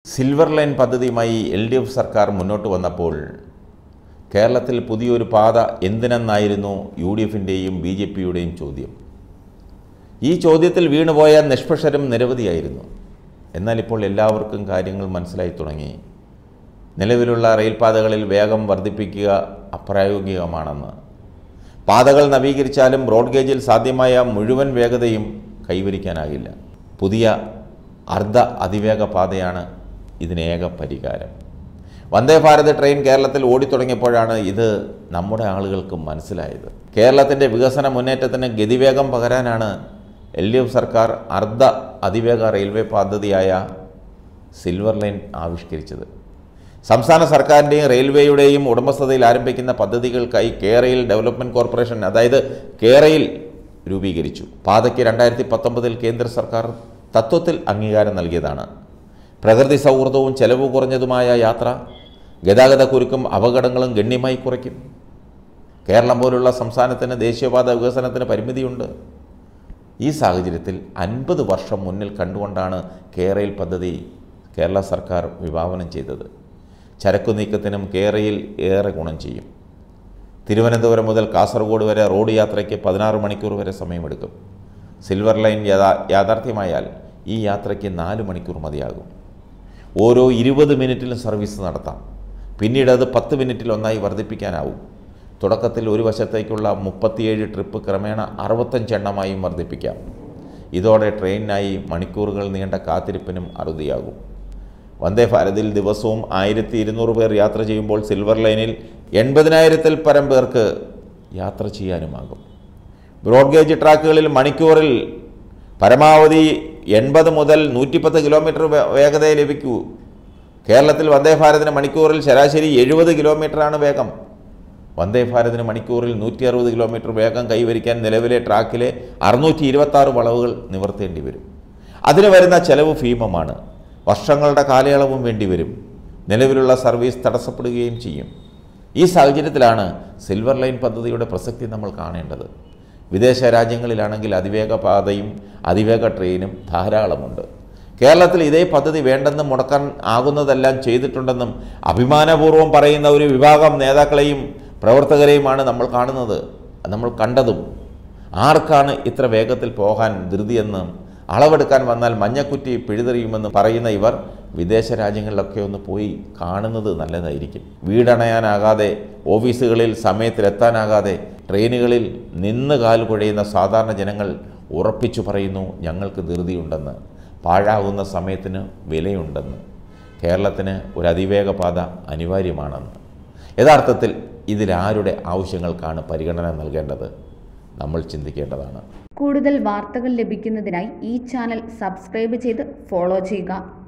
silver line പദ്ധതിയുമായി L D F സർക്കാർ മുന്നോട്ട് വന്നപ്പോൾ കേരളത്തിൽ പുതിയൊരു പാത എന്തിനെന്നായിരുന്നു യു ഡി എഫിൻ്റെയും ബി ജെ പിയുടെയും ചോദ്യം ഈ ചോദ്യത്തിൽ വീണുപോയ നിഷ്പക്ഷരും നിരവധിയായിരുന്നു എന്നാൽ ഇപ്പോൾ എല്ലാവർക്കും കാര്യങ്ങൾ മനസ്സിലായി തുടങ്ങി നിലവിലുള്ള റെയിൽപാതകളിൽ വേഗം വർദ്ധിപ്പിക്കുക അപ്രായോഗികമാണെന്ന് പാതകൾ നവീകരിച്ചാലും ബ്രോഡ് ഗേജിൽ സാധ്യമായ മുഴുവൻ വേഗതയും കൈവരിക്കാനാകില്ല പുതിയ അർദ്ധ അതിവേഗ പാതയാണ് ഇതിനേക പരിഹാരം വന്ദേ ഭാരത് ട്രെയിൻ കേരളത്തിൽ ഓടിത്തുടങ്ങിയപ്പോഴാണ് ഇത് നമ്മുടെ ആളുകൾക്ക് മനസ്സിലായത് കേരളത്തിൻ്റെ വികസന മുന്നേറ്റത്തിന് ഗതിവേഗം പകരാനാണ് എൽ ഡി എഫ് സർക്കാർ അർദ്ധ അതിവേഗ റെയിൽവേ പദ്ധതിയായ സിൽവർ ലൈൻ ആവിഷ്കരിച്ചത് സംസ്ഥാന സർക്കാരിൻ്റെയും റെയിൽവേയുടെയും ഉടമസ്ഥതയിൽ ആരംഭിക്കുന്ന പദ്ധതികൾക്കായി കേരയിൽ ഡെവലപ്മെൻറ്റ് കോർപ്പറേഷൻ അതായത് കേരയിൽ രൂപീകരിച്ചു പാതയ്ക്ക് രണ്ടായിരത്തി പത്തൊമ്പതിൽ കേന്ദ്ര സർക്കാർ തത്വത്തിൽ അംഗീകാരം നൽകിയതാണ് പ്രകൃതി സൗഹൃദവും ചെലവ് കുറഞ്ഞതുമായ യാത്ര ഗതാഗത കുരുക്കും അപകടങ്ങളും ഗണ്യമായി കുറയ്ക്കും കേരളം പോലുള്ള സംസ്ഥാനത്തിന് ദേശീയപാത വികസനത്തിന് പരിമിതിയുണ്ട് ഈ സാഹചര്യത്തിൽ അൻപത് വർഷം മുന്നിൽ കണ്ടുകൊണ്ടാണ് കേരയിൽ പദ്ധതി കേരള സർക്കാർ വിഭാവനം ചെയ്തത് ചരക്കു നീക്കത്തിനും കേരയിൽ ഏറെ ഗുണം ചെയ്യും തിരുവനന്തപുരം മുതൽ കാസർഗോഡ് വരെ റോഡ് യാത്രയ്ക്ക് പതിനാറ് മണിക്കൂർ വരെ സമയമെടുക്കും സിൽവർ ലൈൻ യാഥാ യാഥാർത്ഥ്യമായാൽ ഈ യാത്രയ്ക്ക് നാല് മണിക്കൂർ മതിയാകും ഓരോ ഇരുപത് മിനിറ്റിലും സർവീസ് നടത്താം പിന്നീട് അത് പത്ത് മിനിറ്റിൽ ഒന്നായി വർദ്ധിപ്പിക്കാനാവും തുടക്കത്തിൽ ഒരു വശത്തേക്കുള്ള മുപ്പത്തിയേഴ് ട്രിപ്പ് ക്രമേണ അറുപത്തഞ്ചെണ്ണമായും വർദ്ധിപ്പിക്കാം ഇതോടെ ട്രെയിനിനായി മണിക്കൂറുകൾ നീണ്ട കാത്തിരിപ്പിനും അറുതിയാകും വന്ദേ ഭാരതിൽ ദിവസവും ആയിരത്തി ഇരുന്നൂറ് പേർ യാത്ര ചെയ്യുമ്പോൾ സിൽവർ ലൈനിൽ എൺപതിനായിരത്തിൽ പരം പേർക്ക് യാത്ര ചെയ്യാനുമാകും ബ്രോഡ് ഗേജ് ട്രാക്കുകളിൽ മണിക്കൂറിൽ പരമാവധി എൺപത് മുതൽ നൂറ്റിപ്പത്ത് കിലോമീറ്റർ വേ- വേഗതയെ ലഭിക്കൂ കേരളത്തിൽ വന്ദേ ഭാരതിന് മണിക്കൂറിൽ ശരാശരി എഴുപത് കിലോമീറ്ററാണ് വേഗം വന്ദേ ഭാരതിന് മണിക്കൂറിൽ നൂറ്റി അറുപത് കിലോമീറ്റർ വേഗം കൈവരിക്കാൻ നിലവിലെ ട്രാക്കിലെ അറുന്നൂറ്റി ഇരുപത്താറ് വളവുകൾ നിവർത്തേണ്ടി വരും അതിന് വരുന്ന ചെലവ് ഭീമമാണ് വർഷങ്ങളുടെ കാലയളവും വേണ്ടിവരും നിലവിലുള്ള സർവീസ് തടസ്സപ്പെടുകയും ചെയ്യും ഈ സാഹചര്യത്തിലാണ് സിൽവർ ലൈൻ പദ്ധതിയുടെ പ്രസക്തി നമ്മൾ കാണേണ്ടത് വിദേശ രാജ്യങ്ങളിലാണെങ്കിൽ അതിവേഗ പാതയും അതിവേഗ ട്രെയിനും ധാരാളമുണ്ട് കേരളത്തിൽ ഇതേ പദ്ധതി വേണ്ടെന്നും മുടക്കാൻ ആകുന്നതെല്ലാം ചെയ്തിട്ടുണ്ടെന്നും അഭിമാനപൂർവ്വം പറയുന്ന ഒരു വിഭാഗം നേതാക്കളെയും പ്രവർത്തകരെയുമാണ് നമ്മൾ കാണുന്നത് നമ്മൾ കണ്ടതും ആർക്കാണ് ഇത്ര വേഗത്തിൽ പോകാൻ ധൃതിയെന്നും അളവെടുക്കാൻ വന്നാൽ മഞ്ഞക്കുറ്റി പിഴുതെറിയുമെന്ന് പറയുന്ന ഇവർ വിദേശ രാജ്യങ്ങളിലൊക്കെ ഒന്ന് പോയി കാണുന്നത് നല്ലതായിരിക്കും വീടണയാനാകാതെ ഓഫീസുകളിൽ സമയത്തിലെത്താനാകാതെ ട്രെയിനുകളിൽ നിന്ന് കാൽ കുഴയുന്ന സാധാരണ ജനങ്ങൾ ഉറപ്പിച്ചു പറയുന്നു ഞങ്ങൾക്ക് ധൃതിയുണ്ടെന്ന് പാഴാകുന്ന സമയത്തിന് വിലയുണ്ടെന്ന് കേരളത്തിന് ഒരു അതിവേഗ പാത അനിവാര്യമാണെന്ന് യഥാർത്ഥത്തിൽ ഇതിലാരുടെ ആവശ്യങ്ങൾക്കാണ് പരിഗണന നൽകേണ്ടത് നമ്മൾ ചിന്തിക്കേണ്ടതാണ് കൂടുതൽ വാർത്തകൾ ലഭിക്കുന്നതിനായി ഈ ചാനൽ സബ്സ്ക്രൈബ് ചെയ്ത് ഫോളോ ചെയ്യുക